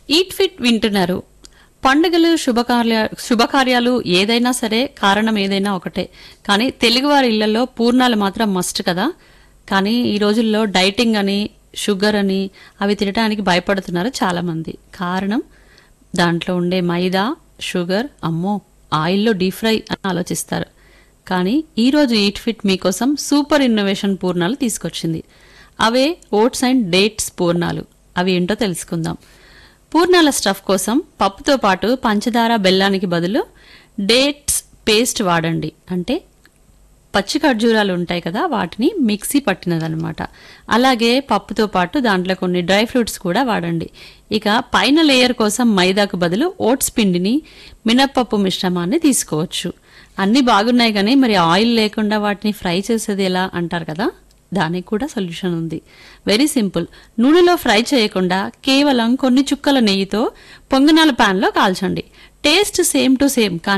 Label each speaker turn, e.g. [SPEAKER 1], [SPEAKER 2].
[SPEAKER 1] eat fit వింటున్నారు పండుగలు శుభకార్య శుభకార్యాలు ఏదైనా సరే కారణం ఏదైనా ఒకటే కానీ తెలుగువారి ఇళ్లలో పూర్ణాలు మాత్రం మస్ట్ కదా కానీ ఈ రోజుల్లో డైటింగ్ అని షుగర్ అని అవి తినడానికి భయపడుతున్నారు చాలామంది కారణం దాంట్లో ఉండే మైదా షుగర్ అమ్మో ఆయిల్లో డీప్ ఫ్రై అని ఆలోచిస్తారు కానీ ఈరోజు ఈట్ ఫిట్ మీకోసం సూపర్ ఇన్నోవేషన్ పూర్ణాలు తీసుకొచ్చింది అవే ఓట్స్ అండ్ డేట్స్ పూర్ణాలు అవి ఏంటో తెలుసుకుందాం పూర్ణాల స్టఫ్ కోసం పప్పుతో పాటు పంచదార బెల్లానికి బదులు డేట్స్ పేస్ట్ వాడండి అంటే పచ్చి ఖర్జూరాలు ఉంటాయి కదా వాటిని మిక్సీ పట్టినదనమాట అలాగే పప్పుతో పాటు దాంట్లో కొన్ని డ్రై ఫ్రూట్స్ కూడా వాడండి ఇక పైన లేయర్ కోసం మైదాకు బదులు ఓట్స్ పిండిని మినప్పప్పు మిశ్రమాన్ని తీసుకోవచ్చు అన్నీ బాగున్నాయి కానీ మరి ఆయిల్ లేకుండా వాటిని ఫ్రై చేసేది ఎలా అంటారు కదా దానికి కూడా సొల్యూషన్ ఉంది వెరీ సింపుల్ నూనెలో ఫ్రై చేయకుండా కేవలం కొన్ని చుక్కల నెయ్యితో పొంగనాల ప్యాన్లో కాల్చండి టేస్ట్ సేమ్ టు సేమ్ కానీ